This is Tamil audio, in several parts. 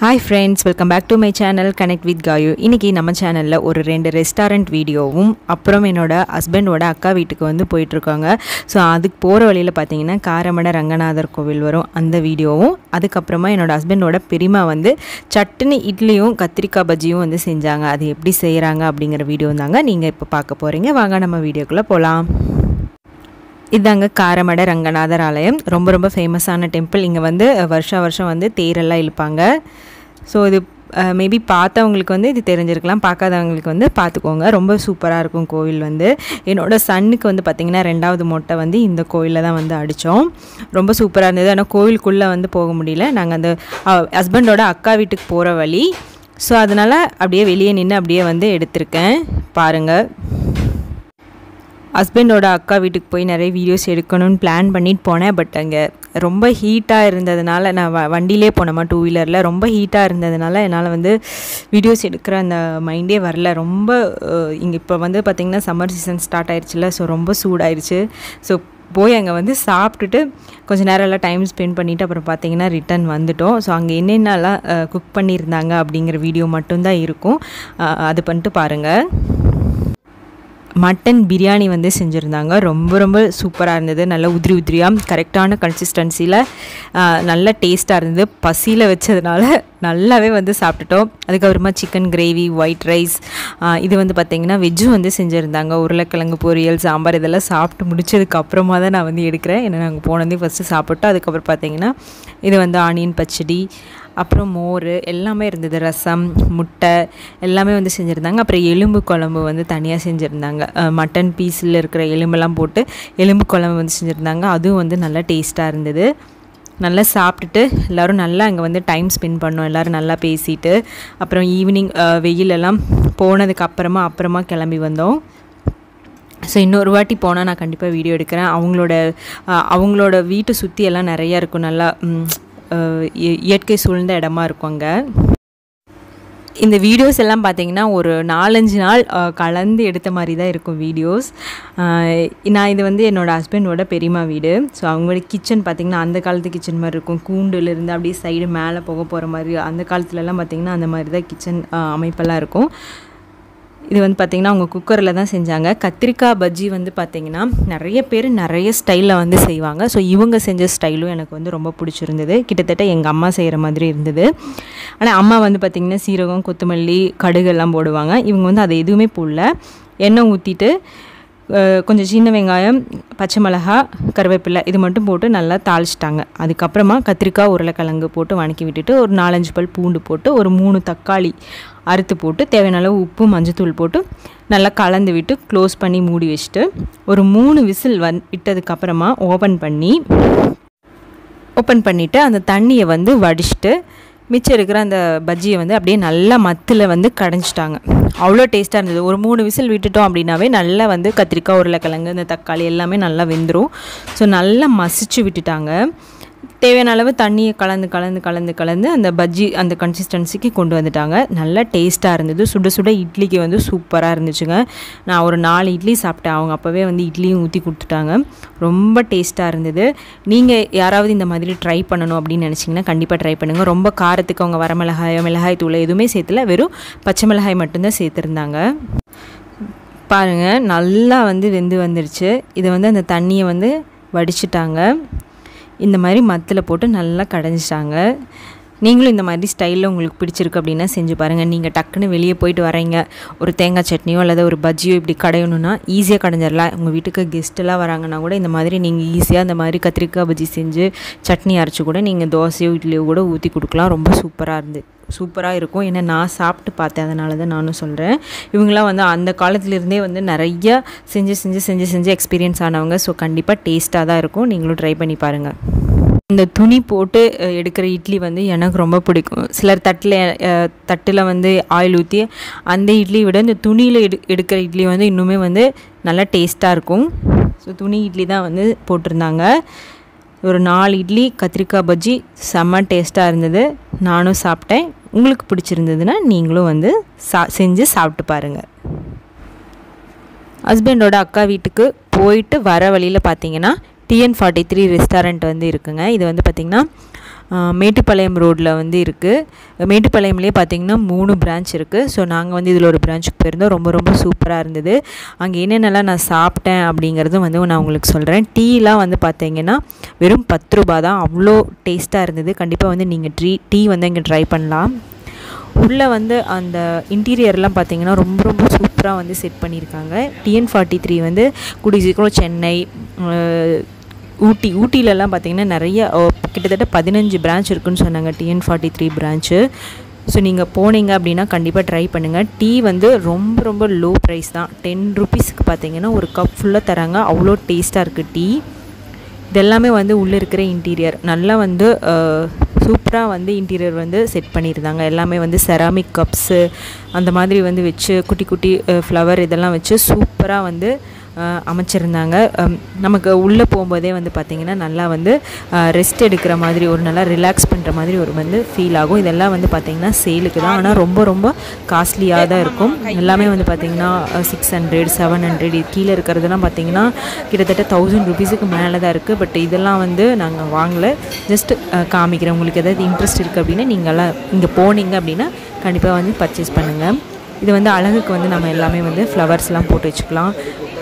hi friends welcome back to my channel connect with Gayu இன்றைக்கி நம்ம சேனலில் ஒரு ரெண்டு ரெஸ்டாரண்ட் வீடியோவும் அப்புறம் என்னோட ஹஸ்பண்டோட அக்கா வீட்டுக்கு வந்து போயிட்டுருக்காங்க ஸோ அதுக்கு போகிற வழியில் பார்த்தீங்கன்னா காரமட ரங்கநாதர் கோவில் வரும் அந்த வீடியோவும் அதுக்கப்புறமா என்னோட ஹஸ்பண்டோட பெரியமா வந்து சட்னி இட்லியும் கத்திரிக்காய் பஜ்ஜியும் வந்து செஞ்சாங்க அது எப்படி செய்கிறாங்க அப்படிங்கிற வீடியோ தாங்க நீங்கள் இப்போ பார்க்க போகிறீங்க வாங்க நம்ம வீடியோக்குள்ளே போகலாம் இதாங்க காரமட ரங்கநாதர் ஆலயம் ரொம்ப ரொம்ப ஃபேமஸான டெம்பிள் இங்கே வந்து வருஷா வருஷம் வந்து தேரெல்லாம் இழுப்பாங்க ஸோ இது மேபி பார்த்தவங்களுக்கு வந்து இது தெரிஞ்சிருக்கலாம் பார்க்காதவங்களுக்கு வந்து பார்த்துக்கோங்க ரொம்ப சூப்பராக இருக்கும் கோவில் வந்து என்னோட சன்னுக்கு வந்து பார்த்திங்கன்னா ரெண்டாவது மொட்டை வந்து இந்த கோவிலில் தான் வந்து அடித்தோம் ரொம்ப சூப்பராக இருந்தது ஆனால் கோவிலுக்குள்ளே வந்து போக முடியல நாங்கள் அந்த ஹஸ்பண்டோட அக்கா வீட்டுக்கு போகிற வழி ஸோ அதனால் அப்படியே வெளியே நின்று அப்படியே வந்து எடுத்திருக்கேன் பாருங்கள் ஹஸ்பண்டோட அக்கா வீட்டுக்கு போய் நிறைய வீடியோஸ் எடுக்கணும்னு பிளான் பண்ணிட்டு போனேன் பட் அங்கே ரொம்ப ஹீட்டாக இருந்ததுனால நான் வ வண்டியிலே போனேம்மா டூ வீலரில் ரொம்ப ஹீட்டாக இருந்ததுனால என்னால் வந்து வீடியோஸ் எடுக்கிற அந்த மைண்டே வரல ரொம்ப இங்கே இப்போ வந்து பார்த்திங்கன்னா சம்மர் சீசன் ஸ்டார்ட் ஆயிடுச்சுல ஸோ ரொம்ப சூடாயிருச்சு ஸோ போய் அங்கே வந்து சாப்பிட்டுட்டு கொஞ்சம் நேரம் எல்லாம் டைம் ஸ்பெண்ட் பண்ணிவிட்டு அப்புறம் பார்த்தீங்கன்னா ரிட்டன் வந்துட்டோம் ஸோ அங்கே என்னென்னலாம் குக் பண்ணியிருந்தாங்க அப்படிங்கிற வீடியோ மட்டும்தான் இருக்கும் அது பண்ணிட்டு பாருங்கள் மட்டன் பிரியாணி வந்து செஞ்சுருந்தாங்க ரொம்ப ரொம்ப சூப்பராக இருந்தது நல்ல உதிரி உதிரியாக கரெக்டான கன்சிஸ்டன்சியில் நல்ல டேஸ்ட்டாக இருந்தது பசியில் வச்சதுனால நல்லாவே வந்து சாப்பிட்டுட்டோம் அதுக்கப்புறமா சிக்கன் கிரேவி ஒயிட் ரைஸ் இது வந்து பார்த்திங்கன்னா வெஜ்ஜும் வந்து செஞ்சுருந்தாங்க உருளைக்கிழங்கு பொரியல் சாம்பார் இதெல்லாம் சாப்பிட்டு முடிச்சதுக்கு அப்புறமா தான் நான் வந்து எடுக்கிறேன் ஏன்னா நாங்கள் போனதே ஃபஸ்ட்டு சாப்பிட்டோம் அதுக்கப்புறம் பார்த்திங்கன்னா இது வந்து ஆனியன் பச்சடி அப்புறம் மோர் எல்லாமே இருந்தது ரசம் முட்டை எல்லாமே வந்து செஞ்சுருந்தாங்க அப்புறம் எலும்பு குழம்பு வந்து தனியாக செஞ்சுருந்தாங்க மட்டன் பீஸில் இருக்கிற எலும்பெல்லாம் போட்டு எலும்பு குழம்பு வந்து செஞ்சுருந்தாங்க அதுவும் வந்து நல்லா டேஸ்ட்டாக இருந்தது நல்லா சாப்பிட்டுட்டு எல்லோரும் நல்லா அங்கே வந்து டைம் ஸ்பெண்ட் பண்ணோம் எல்லோரும் நல்லா பேசிட்டு அப்புறம் ஈவினிங் வெயிலெல்லாம் போனதுக்கு அப்புறமா அப்புறமா கிளம்பி வந்தோம் ஸோ இன்னொரு வாட்டி போனால் நான் கண்டிப்பாக வீடியோ எடுக்கிறேன் அவங்களோட அவங்களோட வீட்டை சுற்றி எல்லாம் நிறையா இருக்கும் நல்லா இயற்கை சூழ்ந்த இடமா இருக்கும் அங்கே இந்த வீடியோஸ் எல்லாம் பார்த்தீங்கன்னா ஒரு நாலஞ்சு நாள் கலந்து எடுத்த மாதிரி தான் இருக்கும் வீடியோஸ் நான் இது வந்து என்னோடய ஹஸ்பண்டோட பெரியமா வீடு ஸோ அவங்களோட கிச்சன் பார்த்திங்கன்னா அந்த காலத்து கிச்சன் மாதிரி இருக்கும் கூண்டுலேருந்து அப்படியே சைடு மேலே போக போகிற மாதிரி அந்த காலத்துலலாம் பார்த்திங்கன்னா அந்த மாதிரி தான் கிச்சன் அமைப்பெல்லாம் இருக்கும் இது வந்து பார்த்திங்கன்னா அவங்க குக்கரில் தான் செஞ்சாங்க கத்திரிக்காய் பஜ்ஜி வந்து பார்த்திங்கன்னா நிறைய பேர் நிறைய ஸ்டைலில் வந்து செய்வாங்க ஸோ இவங்க செஞ்ச ஸ்டைலும் எனக்கு வந்து ரொம்ப பிடிச்சிருந்தது கிட்டத்தட்ட எங்கள் அம்மா செய்கிற மாதிரி இருந்தது ஆனால் அம்மா வந்து பார்த்திங்கன்னா சீரகம் கொத்தமல்லி கடுகு எல்லாம் போடுவாங்க இவங்க வந்து அதை எதுவுமே போடல எண்ணெய் ஊற்றிட்டு கொஞ்சம் சின்ன வெங்காயம் பச்சை மிளகா கருவேப்பிலை இது மட்டும் போட்டு நல்லா தாளிச்சிட்டாங்க அதுக்கப்புறமா கத்திரிக்காய் உருளைக்கிழங்கு போட்டு வணக்கி விட்டுட்டு ஒரு நாலஞ்சு பல் பூண்டு போட்டு ஒரு மூணு தக்காளி அறுத்து போட்டு தேவையான அளவு உப்பு மஞ்சத்தூள் போட்டு நல்லா கலந்து விட்டு க்ளோஸ் பண்ணி மூடி வச்சுட்டு ஒரு மூணு விசில் வந் விட்டதுக்கப்புறமா ஓப்பன் பண்ணி ஓப்பன் பண்ணிவிட்டு அந்த தண்ணியை வந்து வடிச்சிட்டு மிச்சம் இருக்கிற அந்த பஜ்ஜியை வந்து அப்படியே நல்லா மத்தில் வந்து கடைஞ்சிட்டாங்க அவ்வளோ டேஸ்ட்டாக இருந்தது ஒரு மூணு விசில் விட்டுட்டோம் அப்படின்னாவே நல்லா வந்து கத்திரிக்காய் உருளைக்கிழங்கு இந்த தக்காளி எல்லாமே நல்லா வெந்துடும் ஸோ நல்லா மசிச்சு விட்டுட்டாங்க தேவையான அளவு தண்ணியை கலந்து கலந்து கலந்து கலந்து அந்த பஜ்ஜி அந்த கன்சிஸ்டன்சிக்கு கொண்டு வந்துட்டாங்க நல்லா டேஸ்ட்டாக இருந்தது சுட சுட இட்லிக்கு வந்து சூப்பராக இருந்துச்சுங்க நான் ஒரு நாலு இட்லி சாப்பிட்டேன் அவங்க அப்போவே வந்து இட்லியும் ஊற்றி கொடுத்துட்டாங்க ரொம்ப டேஸ்ட்டாக இருந்தது நீங்கள் யாராவது இந்த மாதிரி ட்ரை பண்ணணும் அப்படின்னு நினச்சிங்கன்னா கண்டிப்பாக ட்ரை பண்ணுங்கள் ரொம்ப காரத்துக்கு அவங்க வரமிளகாயோ மிளகாய் தூள் எதுவுமே சேர்த்துல வெறும் பச்சை மிளகாய் மட்டும்தான் சேர்த்துருந்தாங்க பாருங்கள் நல்லா வந்து வெந்து வந்துருச்சு இதை வந்து அந்த தண்ணியை வந்து வடிச்சிட்டாங்க இந்த மாதிரி மத்தில் போட்டு நல்லா கடைஞ்சிட்டாங்க நீங்களும் இந்த மாதிரி ஸ்டைலில் உங்களுக்கு பிடிச்சிருக்கு அப்படின்னா செஞ்சு பாருங்கள் நீங்கள் டக்குன்னு வெளியே போயிட்டு வரீங்க ஒரு தேங்காய் சட்னியோ அல்லது ஒரு பஜ்ஜியோ இப்படி கடையணுன்னா ஈஸியாக கடைஞ்சிடலாம் உங்கள் வீட்டுக்கு கெஸ்ட்டெல்லாம் வராங்கன்னா கூட இந்த மாதிரி நீங்கள் ஈஸியாக இந்த மாதிரி கத்திரிக்காய் பஜ்ஜி செஞ்சு சட்னி அரைச்சி கூட நீங்கள் தோசையோ இட்லியோ கூட ஊற்றி கொடுக்கலாம் ரொம்ப சூப்பராக இருந்து சூப்பராக இருக்கும் ஏன்னா நான் சாப்பிட்டு பார்த்தேன் அதனால தான் நானும் சொல்கிறேன் இவங்களாம் வந்து அந்த காலத்துலேருந்தே வந்து நிறைய செஞ்சு செஞ்சு செஞ்சு செஞ்சு எக்ஸ்பீரியன்ஸ் ஆனவங்க ஸோ கண்டிப்பாக டேஸ்ட்டாக தான் இருக்கும் நீங்களும் ட்ரை பண்ணி பாருங்கள் இந்த துணி போட்டு எடுக்கிற இட்லி வந்து எனக்கு ரொம்ப பிடிக்கும் சிலர் தட்டில் தட்டில் வந்து ஆயில் ஊற்றி அந்த இட்லியை விட இந்த துணியில் எடு எடுக்கிற இட்லி வந்து இன்னுமே வந்து நல்லா டேஸ்ட்டாக இருக்கும் ஸோ துணி இட்லி தான் வந்து போட்டிருந்தாங்க ஒரு நாலு இட்லி கத்திரிக்காய் பஜ்ஜி செம்ம டேஸ்ட்டாக இருந்தது நானும் சாப்பிட்டேன் உங்களுக்கு பிடிச்சிருந்ததுன்னா நீங்களும் வந்து சா செஞ்சு சாப்பிட்டு பாருங்கள் ஹஸ்பண்டோட அக்கா வீட்டுக்கு போயிட்டு வர வழியில் பார்த்தீங்கன்னா டிஎன் ஃபார்ட்டி த்ரீ ரெஸ்டாரண்ட் வந்து இருக்குங்க இது வந்து பார்த்திங்கன்னா மேட்டுப்பாளையம் ரோட்டில் வந்து இருக்குது மேட்டுப்பாளையம்லேயே பார்த்திங்கன்னா மூணு பிரான்ச் இருக்குது ஸோ நாங்கள் வந்து இதில் ஒரு பிரான்ச்சுக்கு போயிருந்தோம் ரொம்ப ரொம்ப சூப்பராக இருந்தது அங்கே என்னென்னலாம் நான் சாப்பிட்டேன் அப்படிங்கிறதும் வந்து நான் உங்களுக்கு சொல்கிறேன் டீலாம் வந்து பார்த்தீங்கன்னா வெறும் பத்து ரூபா தான் அவ்வளோ டேஸ்ட்டாக இருந்தது கண்டிப்பாக வந்து நீங்கள் ட்ரீ டீ வந்து இங்கே ட்ரை பண்ணலாம் உள்ளே வந்து அந்த இன்டீரியர்லாம் பார்த்தீங்கன்னா ரொம்ப ரொம்ப சூப்பராக வந்து செட் பண்ணியிருக்காங்க டிஎன் ஃபார்ட்டி த்ரீ வந்து கூடிய சீக்கிரம் சென்னை ஊட்டி ஊட்டிலலாம் பார்த்திங்கன்னா நிறைய கிட்டத்தட்ட பதினஞ்சு பிரான்ச் இருக்குன்னு சொன்னாங்க TN forty three branch so நீங்கள் போனீங்க அப்படின்னா கண்டிப்பாக ட்ரை பண்ணுங்கள் டீ வந்து ரொம்ப ரொம்ப லோ ப்ரைஸ் தான் டென் ருபீஸ்க்கு பார்த்தீங்கன்னா ஒரு கப் ஃபுல்லாக தராங்க அவ்வளோ டேஸ்ட்டாக இருக்குது டீ இதெல்லாமே வந்து உள்ளே இருக்கிற இன்டீரியர் நல்லா வந்து சூப்பராக வந்து இன்டீரியர் வந்து செட் பண்ணியிருந்தாங்க எல்லாமே வந்து செராமிக் கப்ஸு அந்த மாதிரி வந்து வச்சு குட்டி குட்டி ஃப்ளவர் இதெல்லாம் வச்சு சூப்பராக வந்து அமைச்சிருந்தாங்க நமக்கு உள்ளே போகும்போதே வந்து பார்த்திங்கன்னா நல்லா வந்து ரெஸ்ட் எடுக்கிற மாதிரி ஒரு நல்லா ரிலாக்ஸ் பண்ணுற மாதிரி ஒரு வந்து ஃபீல் ஆகும் இதெல்லாம் வந்து பார்த்திங்கன்னா சேலுக்கு தான் ஆனால் ரொம்ப ரொம்ப காஸ்ட்லியாக தான் இருக்கும் எல்லாமே வந்து பார்த்திங்கன்னா சிக்ஸ் ஹண்ட்ரட் செவன் ஹண்ட்ரட் இது கீழே இருக்கிறதுலாம் பார்த்திங்கன்னா கிட்டத்தட்ட தௌசண்ட் ருபீஸுக்கு மேலே தான் இருக்குது பட் இதெல்லாம் வந்து நாங்கள் வாங்கலை ஜஸ்ட் காமிக்கிறேன் உங்களுக்கு எதாவது இன்ட்ரெஸ்ட் இருக்குது அப்படின்னா நீங்கள்லாம் இங்கே போனீங்க அப்படின்னா கண்டிப்பாக வந்து பர்ச்சேஸ் பண்ணுங்கள் இது வந்து அழகுக்கு வந்து நம்ம எல்லாமே வந்து ஃப்ளவர்ஸ்லாம் போட்டு வச்சுக்கலாம்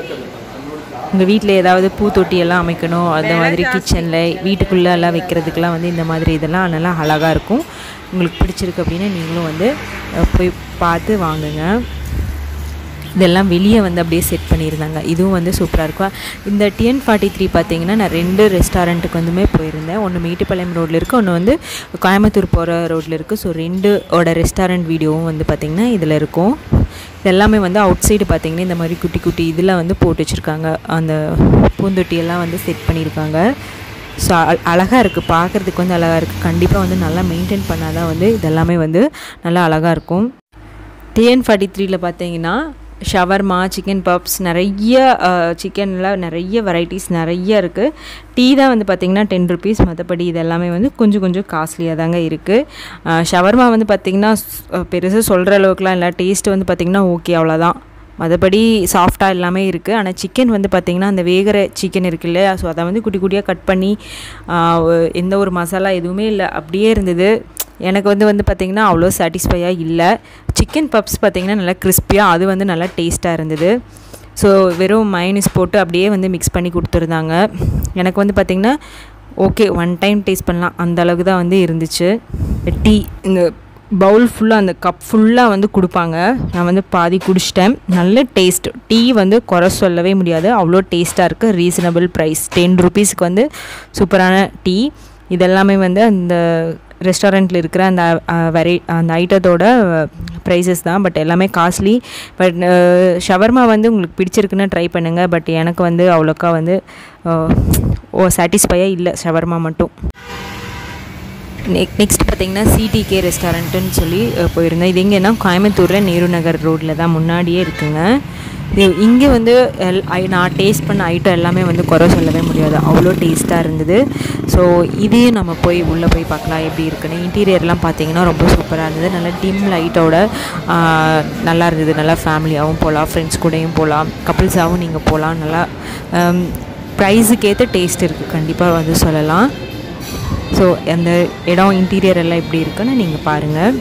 உங்கள் வீட்டில் ஏதாவது பூத்தொட்டி எல்லாம் அமைக்கணும் அந்த மாதிரி கிச்சனில் வீட்டுக்குள்ளே எல்லாம் வைக்கிறதுக்கெலாம் வந்து இந்த மாதிரி இதெல்லாம் நல்லா அழகாக இருக்கும் உங்களுக்கு பிடிச்சிருக்கு அப்படின்னா நீங்களும் வந்து போய் பார்த்து வாங்குங்க இதெல்லாம் வெளியே வந்து அப்படியே செட் பண்ணியிருந்தாங்க இதுவும் வந்து சூப்பராக இருக்கும் இந்த டிஎன் ஃபார்ட்டி த்ரீ பார்த்தீங்கன்னா நான் ரெண்டு ரெஸ்டாரண்ட்டுக்கு வந்துமே போயிருந்தேன் ஒன்று மேட்டுப்பாளையம் ரோட்டில் இருக்குது ஒன்று வந்து கோயம்புத்தூர் போகிற ரோட்டில் இருக்குது ஸோ ரெண்டோட ரெஸ்டாரண்ட் வீடியோவும் வந்து பார்த்திங்கன்னா இதில் இருக்கும் இதெல்லாமே வந்து அவுட் சைடு பார்த்திங்கன்னா இந்த மாதிரி குட்டி குட்டி இதில் வந்து போட்டு வச்சுருக்காங்க அந்த பூந்தொட்டியெல்லாம் வந்து செட் பண்ணியிருக்காங்க ஸோ அழகாக இருக்குது பார்க்குறதுக்கு வந்து அழகாக இருக்குது கண்டிப்பாக வந்து நல்லா மெயின்டைன் பண்ணால் தான் வந்து இதெல்லாமே வந்து நல்லா அழகாக இருக்கும் டிஎன் ஃபார்ட்டி த்ரீல பார்த்தீங்கன்னா ஷவர்மா சிக்கன் பப்ஸ் நிறைய சிக்கனில் நிறைய வெரைட்டிஸ் நிறைய இருக்குது டீ தான் வந்து பார்த்திங்கன்னா டென் ருபீஸ் மற்றபடி இது எல்லாமே வந்து கொஞ்சம் கொஞ்சம் காஸ்ட்லியாக தாங்க இருக்குது ஷவர்மா வந்து பார்த்திங்கன்னா பெருசாக சொல்கிற அளவுக்குலாம் இல்லை டேஸ்ட் வந்து பார்த்திங்கன்னா ஓகே அவ்வளோதான் மற்றபடி சாஃப்டாக எல்லாமே இருக்குது ஆனால் சிக்கன் வந்து பார்த்திங்கன்னா அந்த வேகிற சிக்கன் இருக்கு இல்லையா ஸோ அதை வந்து குட்டி குட்டியாக கட் பண்ணி எந்த ஒரு மசாலா எதுவுமே இல்லை அப்படியே இருந்தது எனக்கு வந்து வந்து பார்த்திங்கன்னா அவ்வளோ சாட்டிஸ்ஃபையாக இல்லை சிக்கன் பப்ஸ் பார்த்திங்கன்னா நல்லா கிறிஸ்பியாக அது வந்து நல்லா டேஸ்ட்டாக இருந்தது ஸோ வெறும் மைனஸ் போட்டு அப்படியே வந்து மிக்ஸ் பண்ணி கொடுத்துருந்தாங்க எனக்கு வந்து பார்த்திங்கன்னா ஓகே ஒன் டைம் டேஸ்ட் பண்ணலாம் அந்த அளவுக்கு தான் வந்து இருந்துச்சு டீ இந்த பவுல் ஃபுல்லாக அந்த கப் ஃபுல்லாக வந்து கொடுப்பாங்க நான் வந்து பாதி குடிச்சிட்டேன் நல்ல டேஸ்ட் டீ வந்து குறை சொல்லவே முடியாது அவ்வளோ டேஸ்ட்டாக இருக்குது ரீசனபிள் ப்ரைஸ் டென் ருபீஸ்க்கு வந்து சூப்பரான டீ இதெல்லாமே வந்து அந்த ரெஸ்டாரண்ட்டில் இருக்கிற அந்த வெரை அந்த ஐட்டத்தோட ப்ரைஸஸ் தான் பட் எல்லாமே காஸ்ட்லி பட் ஷவர்மா வந்து உங்களுக்கு பிடிச்சிருக்குன்னு ட்ரை பண்ணுங்கள் பட் எனக்கு வந்து அவ்வளோக்கா வந்து ஓ சாட்டிஸ்ஃபையாக இல்லை ஷவர்மா மட்டும் நெக் நெக்ஸ்ட் பார்த்திங்கன்னா சிடிகே ரெஸ்டாரண்ட்டுன்னு சொல்லி போயிருந்தேன் இது எங்கேன்னா கோயம்புத்தூரில் நேரு நகர் ரோட்டில் தான் முன்னாடியே இருக்குங்க இது இங்கே வந்து எல் ஐ நான் டேஸ்ட் பண்ண ஐட்டம் எல்லாமே வந்து குறை சொல்லவே முடியாது அவ்வளோ டேஸ்ட்டாக இருந்தது ஸோ இதையும் நம்ம போய் உள்ளே போய் பார்க்கலாம் எப்படி இருக்குன்னு இன்டீரியர்லாம் பார்த்தீங்கன்னா ரொம்ப சூப்பராக இருந்தது நல்லா டிம் லைட்டோட நல்லா இருந்தது நல்லா ஃபேமிலியாகவும் போகலாம் ஃப்ரெண்ட்ஸ் கூடயும் போகலாம் கப்புள்ஸாகவும் நீங்கள் போகலாம் நல்லா ப்ரைஸுக்கு ஏற்ற டேஸ்ட் இருக்குது கண்டிப்பாக வந்து சொல்லலாம் ஸோ அந்த இடம் இன்டீரியர் எல்லாம் எப்படி இருக்குன்னு நீங்கள் பாருங்கள்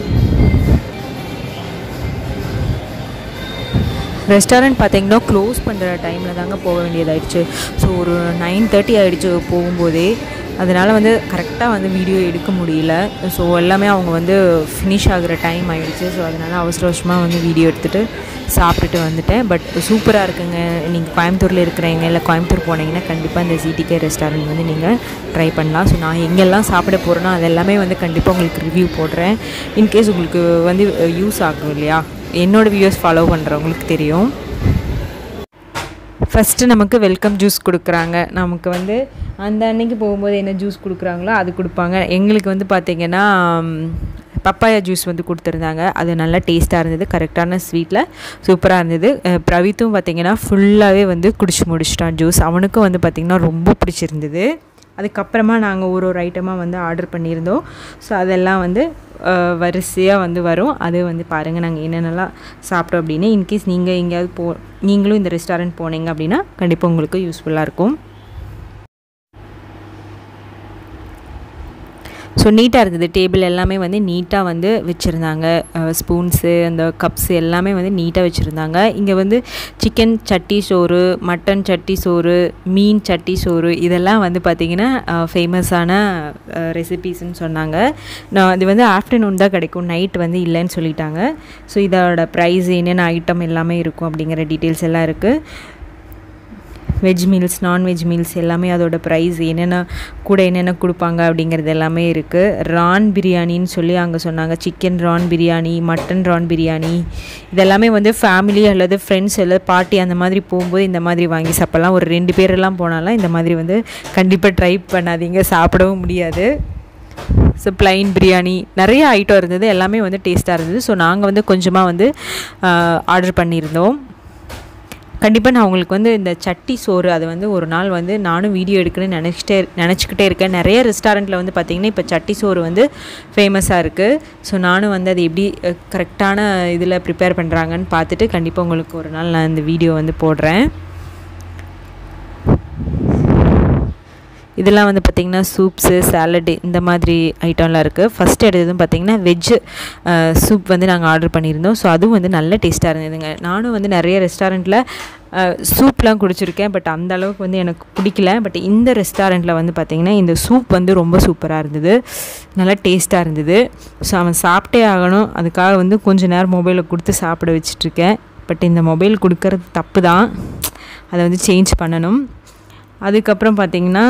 ரெஸ்டாரண்ட் பார்த்தீங்கன்னா க்ளோஸ் பண்ணுற டைமில் தாங்க போக வேண்டியதாயிடுச்சு ஸோ ஒரு நைன் தேர்ட்டி ஆகிடுச்சு போகும்போதே அதனால் வந்து கரெக்டாக வந்து வீடியோ எடுக்க முடியல ஸோ எல்லாமே அவங்க வந்து ஃபினிஷ் ஆகிற டைம் ஆகிடுச்சு ஸோ அதனால் அவசர அவசரமாக வந்து வீடியோ எடுத்துகிட்டு சாப்பிட்டுட்டு வந்துட்டேன் பட் சூப்பராக இருக்குங்க நீங்கள் கோயம்புத்தூரில் இருக்கிறவங்க இல்லை கோயம்புத்தூர் போனீங்கன்னா கண்டிப்பாக இந்த ஜிடிகே ரெஸ்டாரண்ட் வந்து நீங்கள் ட்ரை பண்ணலாம் ஸோ நான் எங்கெல்லாம் சாப்பிட போகிறேனோ அது எல்லாமே வந்து கண்டிப்பாக உங்களுக்கு ரிவ்யூ போடுறேன் இன்கேஸ் உங்களுக்கு வந்து யூஸ் ஆகும் இல்லையா என்னோடய வியூஸ் ஃபாலோ பண்ணுறவங்களுக்கு தெரியும் ஃபஸ்ட்டு நமக்கு வெல்கம் ஜூஸ் கொடுக்குறாங்க நமக்கு வந்து அந்த அன்னைக்கு போகும்போது என்ன ஜூஸ் கொடுக்குறாங்களோ அது கொடுப்பாங்க எங்களுக்கு வந்து பார்த்திங்கன்னா பப்பாயா ஜூஸ் வந்து கொடுத்துருந்தாங்க அது நல்லா டேஸ்ட்டாக இருந்தது கரெக்டான ஸ்வீட்டில் சூப்பராக இருந்தது பிரவீத்தும் பார்த்திங்கன்னா ஃபுல்லாகவே வந்து குடிச்சு முடிச்சிட்டான் ஜூஸ் அவனுக்கும் வந்து பார்த்திங்கன்னா ரொம்ப பிடிச்சிருந்தது அதுக்கப்புறமா நாங்கள் ஒரு ஒரு ஐட்டமாக வந்து ஆர்டர் பண்ணியிருந்தோம் ஸோ அதெல்லாம் வந்து வரிசையாக வந்து வரும் அது வந்து பாருங்கள் நாங்கள் என்னென்னலாம் சாப்பிட்டோம் அப்படின்னு இன்கேஸ் நீங்கள் எங்கேயாவது போ நீங்களும் இந்த ரெஸ்டாரண்ட் போனீங்க அப்படின்னா கண்டிப்பாக உங்களுக்கு யூஸ்ஃபுல்லாக இருக்கும் ஸோ நீட்டாக இருந்தது டேபிள் எல்லாமே வந்து நீட்டாக வந்து வச்சுருந்தாங்க ஸ்பூன்ஸு அந்த கப்ஸ் எல்லாமே வந்து நீட்டாக வச்சுருந்தாங்க இங்கே வந்து சிக்கன் சட்டி சோறு மட்டன் சட்டி சோறு மீன் சட்டி சோறு இதெல்லாம் வந்து பார்த்திங்கன்னா ஃபேமஸான ரெசிபீஸ்ன்னு சொன்னாங்க நான் இது வந்து ஆஃப்டர்நூன் தான் கிடைக்கும் நைட் வந்து இல்லைன்னு சொல்லிட்டாங்க ஸோ இதோட ப்ரைஸ் என்னென்ன ஐட்டம் எல்லாமே இருக்கும் அப்படிங்கிற டீட்டெயில்ஸ் எல்லாம் இருக்குது வெஜ் மீல்ஸ் நான்வெஜ் மீல்ஸ் எல்லாமே அதோட ப்ரைஸ் என்னென்ன கூட என்னென்ன கொடுப்பாங்க அப்படிங்கிறது எல்லாமே இருக்குது ரான் பிரியாணின்னு சொல்லி அங்கே சொன்னாங்க சிக்கன் ரான் பிரியாணி மட்டன் ரான் பிரியாணி இதெல்லாமே வந்து ஃபேமிலி அல்லது ஃப்ரெண்ட்ஸ் அல்லது பார்ட்டி அந்த மாதிரி போகும்போது இந்த மாதிரி வாங்கி சாப்பிட்லாம் ஒரு ரெண்டு பேரெல்லாம் போனாலாம் இந்த மாதிரி வந்து கண்டிப்பாக ட்ரை பண்ணாதீங்க சாப்பிடவும் முடியாது ஸோ ப்ளைன் பிரியாணி நிறைய ஐட்டம் இருந்தது எல்லாமே வந்து டேஸ்ட்டாக இருந்தது ஸோ நாங்கள் வந்து கொஞ்சமாக வந்து ஆர்டர் பண்ணியிருந்தோம் கண்டிப்பாக நான் உங்களுக்கு வந்து இந்த சட்டி சோறு அது வந்து ஒரு நாள் வந்து நானும் வீடியோ எடுக்கணும்னு நினச்சிட்டே நினச்சிக்கிட்டே இருக்கேன் நிறைய ரெஸ்டாரண்ட்டில் வந்து பார்த்திங்கன்னா இப்போ சட்டி சோறு வந்து ஃபேமஸாக இருக்குது ஸோ நானும் வந்து அது எப்படி கரெக்டான இதில் ப்ரிப்பேர் பண்ணுறாங்கன்னு பார்த்துட்டு கண்டிப்பாக உங்களுக்கு ஒரு நாள் நான் இந்த வீடியோ வந்து போடுறேன் இதெல்லாம் வந்து பார்த்திங்கன்னா சூப்ஸு சாலடு இந்த மாதிரி ஐட்டம்லாம் இருக்குது ஃபஸ்ட் எடுத்ததும் பார்த்திங்கன்னா வெஜ்ஜு சூப் வந்து நாங்கள் ஆர்டர் பண்ணியிருந்தோம் ஸோ அதுவும் வந்து நல்ல டேஸ்ட்டாக இருந்ததுங்க நானும் வந்து நிறைய ரெஸ்டாரண்ட்டில் சூப்லாம் குடிச்சிருக்கேன் பட் அந்த அளவுக்கு வந்து எனக்கு பிடிக்கல பட் இந்த ரெஸ்டாரண்ட்டில் வந்து பார்த்திங்கன்னா இந்த சூப் வந்து ரொம்ப சூப்பராக இருந்தது நல்லா டேஸ்ட்டாக இருந்தது ஸோ அவன் சாப்பிட்டே ஆகணும் அதுக்காக வந்து கொஞ்சம் நேரம் மொபைலை கொடுத்து சாப்பிட வச்சிட்ருக்கேன் பட் இந்த மொபைல் கொடுக்கறது தப்பு தான் அதை வந்து சேஞ்ச் பண்ணணும் அதுக்கப்புறம் பார்த்திங்கன்னா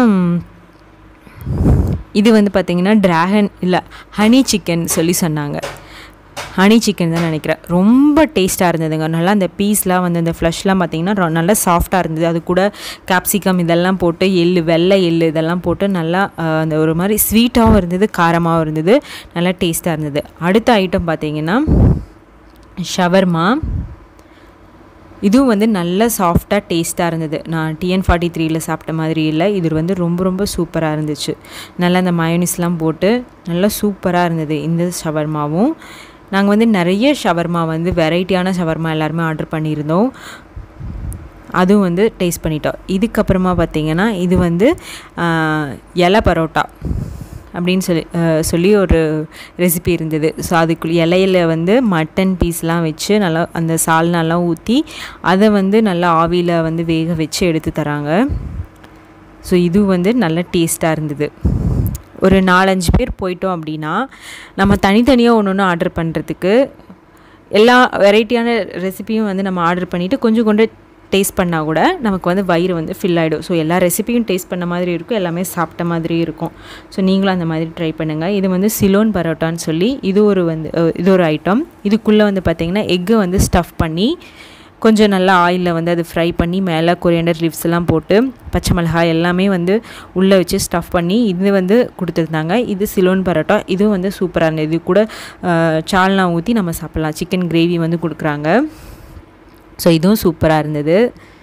இது வந்து பார்த்திங்கன்னா ட்ராகன் இல்லை ஹனி சிக்கன் சொல்லி சொன்னாங்க ஹனி சிக்கன் தான் நினைக்கிறேன் ரொம்ப டேஸ்ட்டாக இருந்ததுங்க நல்லா அந்த பீஸ்லாம் வந்து அந்த ஃப்ளஷ்லாம் பார்த்திங்கன்னா நல்லா சாஃப்டாக இருந்தது அது கூட கேப்சிகம் இதெல்லாம் போட்டு எள்ளு வெள்ளை எள்ளு இதெல்லாம் போட்டு நல்லா அந்த ஒரு மாதிரி ஸ்வீட்டாகவும் இருந்தது காரமாகவும் இருந்தது நல்லா டேஸ்ட்டாக இருந்தது அடுத்த ஐட்டம் பார்த்திங்கன்னா ஷவர்மா இதுவும் வந்து நல்ல சாஃப்டாக டேஸ்ட்டாக இருந்தது நான் டிஎன் ஃபார்ட்டி த்ரீயில் சாப்பிட்ட மாதிரி இல்லை இது வந்து ரொம்ப ரொம்ப சூப்பராக இருந்துச்சு நல்லா அந்த மயோனிஸ்லாம் போட்டு நல்லா சூப்பராக இருந்தது இந்த ஷவர்மாவும் நாங்கள் வந்து நிறைய ஷவர்மா வந்து வெரைட்டியான ஷவர்மா எல்லாருமே ஆர்டர் பண்ணியிருந்தோம் அதுவும் வந்து டேஸ்ட் பண்ணிட்டோம் இதுக்கப்புறமா பார்த்திங்கன்னா இது வந்து இலை பரோட்டா அப்படின்னு சொல்லி சொல்லி ஒரு ரெசிபி இருந்தது ஸோ அதுக்குள்ள இலையில வந்து மட்டன் பீஸ்லாம் வச்சு நல்லா அந்த சால்னாலாம் ஊற்றி அதை வந்து நல்லா ஆவியில் வந்து வேக வச்சு எடுத்து தராங்க ஸோ இது வந்து நல்ல டேஸ்ட்டாக இருந்தது ஒரு நாலஞ்சு பேர் போயிட்டோம் அப்படின்னா நம்ம தனித்தனியாக ஒன்று ஒன்று ஆர்டர் பண்ணுறதுக்கு எல்லா வெரைட்டியான ரெசிபியும் வந்து நம்ம ஆர்டர் பண்ணிவிட்டு கொஞ்சம் கொண்டு டேஸ்ட் பண்ணால் கூட நமக்கு வந்து வயிறு வந்து ஃபில் ஆகிடும் ஸோ எல்லா ரெசிபியும் டேஸ்ட் பண்ண மாதிரி இருக்கும் எல்லாமே சாப்பிட்ட மாதிரி இருக்கும் ஸோ நீங்களும் அந்த மாதிரி ட்ரை பண்ணுங்கள் இது வந்து சிலோன் பரோட்டான்னு சொல்லி இது ஒரு வந்து இது ஒரு ஐட்டம் இதுக்குள்ளே வந்து பார்த்திங்கன்னா எக்கு வந்து ஸ்டஃப் பண்ணி கொஞ்சம் நல்லா ஆயிலில் வந்து அது ஃப்ரை பண்ணி மேலே கொரியண்டர் லீவ்ஸ் எல்லாம் போட்டு பச்சை மிளகாய் எல்லாமே வந்து உள்ளே வச்சு ஸ்டஃப் பண்ணி இது வந்து கொடுத்துருந்தாங்க இது சிலோன் பரோட்டா இதுவும் வந்து சூப்பராக இருந்தது இது கூட சால்னா ஊற்றி நம்ம சாப்பிட்லாம் சிக்கன் கிரேவி வந்து கொடுக்குறாங்க ஸோ இதுவும் சூப்பராக இருந்தது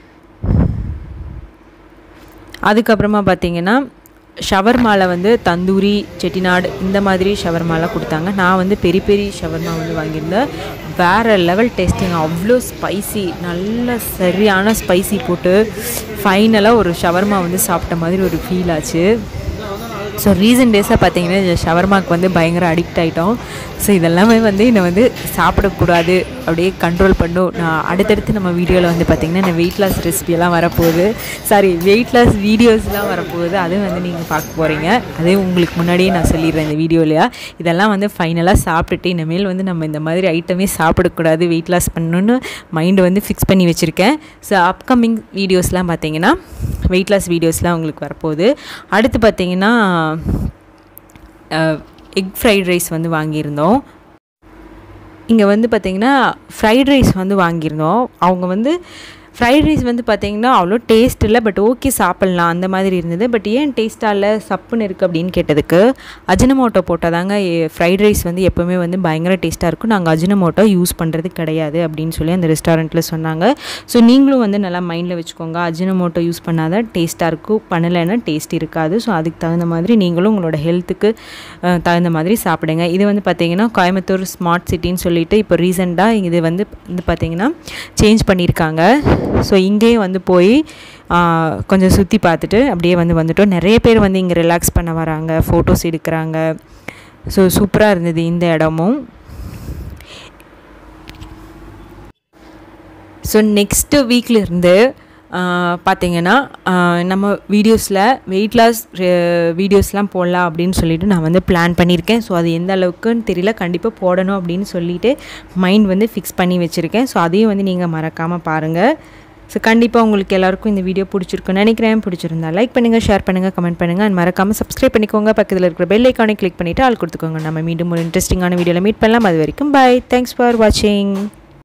அதுக்கப்புறமா பார்த்திங்கன்னா ஷவர்மாவில் வந்து தந்தூரி செட்டிநாடு இந்த மாதிரி ஷவர்மாலாம் கொடுத்தாங்க நான் வந்து பெரிய பெரிய ஷவர்மா வந்து வாங்கியிருந்தேன் வேறு லெவல் டேஸ்டிங் அவ்வளோ ஸ்பைசி நல்ல சரியான ஸ்பைசி போட்டு ஃபைனலாக ஒரு ஷவர்மா வந்து சாப்பிட்ட மாதிரி ஒரு ஃபீல் ஆச்சு ஸோ ரீசன்ட் டேஸாக பார்த்தீங்கன்னா இந்த ஷவர்மாக்கு வந்து பயங்கர அடிக்ட் ஆகிட்டோம் ஸோ இதெல்லாமே வந்து என்னை வந்து சாப்பிடக்கூடாது அப்படியே கண்ட்ரோல் பண்ணும் நான் அடுத்தடுத்து நம்ம வீடியோவில் வந்து பார்த்திங்கன்னா இந்த வெயிட் லாஸ் ரெசிபியெல்லாம் வரப்போகுது சாரி வெயிட் லாஸ் வீடியோஸ்லாம் வரப்போகுது அதுவும் வந்து நீங்கள் பார்க்க போகிறீங்க அதே உங்களுக்கு முன்னாடியே நான் சொல்லிடுறேன் இந்த வீடியோலையா இதெல்லாம் வந்து ஃபைனலாக சாப்பிட்டுட்டு இனிமேல் வந்து நம்ம இந்த மாதிரி ஐட்டமே சாப்பிடக்கூடாது வெயிட் லாஸ் பண்ணணுன்னு மைண்டு வந்து ஃபிக்ஸ் பண்ணி வச்சுருக்கேன் ஸோ அப்கமிங் வீடியோஸ்லாம் பார்த்தீங்கன்னா வெயிட் லாஸ் வீடியோஸ்லாம் உங்களுக்கு வரப்போகுது அடுத்து பார்த்தீங்கன்னா எக் ஃப்ரைட் ரைஸ் வந்து வாங்கியிருந்தோம் இங்கே வந்து பார்த்திங்கன்னா ஃப்ரைட் ரைஸ் வந்து வாங்கியிருந்தோம் அவங்க வந்து ஃப்ரைட் ரைஸ் வந்து பார்த்திங்கன்னா அவ்வளோ டேஸ்ட் இல்லை பட் ஓகே சாப்பிட்லாம் அந்த மாதிரி இருந்தது பட் ஏன் டேஸ்ட்டாக இல்லை சப்புன்னு இருக்குது அப்படின்னு கேட்டதுக்கு அஜினமோட்டோ போட்டால் தாங்க ஃப்ரைட் ரைஸ் வந்து எப்போவுமே வந்து பயங்கர டேஸ்ட்டாக இருக்கும் நாங்கள் அஜினமோட்டோ யூஸ் பண்ணுறது கிடையாது அப்படின்னு சொல்லி அந்த ரெஸ்டாரண்ட்டில் சொன்னாங்க ஸோ நீங்களும் வந்து நல்லா மைண்டில் வச்சுக்கோங்க அஜினமோட்டோ யூஸ் பண்ணாதான் டேஸ்ட்டாக இருக்கும் பண்ணலைன்னா டேஸ்ட் இருக்காது ஸோ அதுக்கு தகுந்த மாதிரி நீங்களும் உங்களோட ஹெல்த்துக்கு தகுந்த மாதிரி சாப்பிடுங்க இது வந்து பார்த்திங்கன்னா கோயம்புத்தூர் ஸ்மார்ட் சிட்டின்னு சொல்லிட்டு இப்போ ரீசெண்டாக இது வந்து வந்து பார்த்திங்கன்னா சேஞ்ச் பண்ணியிருக்காங்க ஸோ இங்கேயும் வந்து போய் கொஞ்சம் சுற்றி பார்த்துட்டு அப்படியே வந்து வந்துட்டோம் நிறைய பேர் வந்து இங்கே ரிலாக்ஸ் பண்ண வராங்க ஃபோட்டோஸ் எடுக்கிறாங்க ஸோ சூப்பராக இருந்தது இந்த இடமும் ஸோ நெக்ஸ்ட்டு வீக்லேருந்து பார்த்தீங்கன்னா நம்ம வீடியோஸில் வெயிட் லாஸ் வீடியோஸ்லாம் போடலாம் அப்படின்னு சொல்லிட்டு நான் வந்து பிளான் பண்ணியிருக்கேன் ஸோ அது எந்த அளவுக்குன்னு தெரியல கண்டிப்பாக போடணும் அப்படின்னு சொல்லிட்டு மைண்ட் வந்து ஃபிக்ஸ் பண்ணி வச்சுருக்கேன் ஸோ அதையும் வந்து நீங்கள் மறக்காமல் பாருங்கள் ஸோ கண்டிப்பாக உங்களுக்கு எல்லாருக்கும் இந்த வீடியோ பிடிச்சிருக்குன்னு நினைக்கிறேன் பிடிச்சிருந்தா லைக் பண்ணுங்கள் ஷேர் பண்ணுங்கள் கமெண்ட் பண்ணுங்கள் அண்ட் மறக்காமல் சப்ஸ்கிரைப் பண்ணிக்கோங்க பக்கத்தில் இருக்கிற பெல் ஐக்கானை கிளிக் பண்ணிவிட்டு ஆள் கொடுத்துக்கோங்க நம்ம மீண்டும் ஒரு இன்ட்ரெஸ்டிங்கான வீடியோவில் மீட் பண்ணலாம் அது வரைக்கும் பாய் தேங்க்ஸ் ஃபார் வாட்சிங்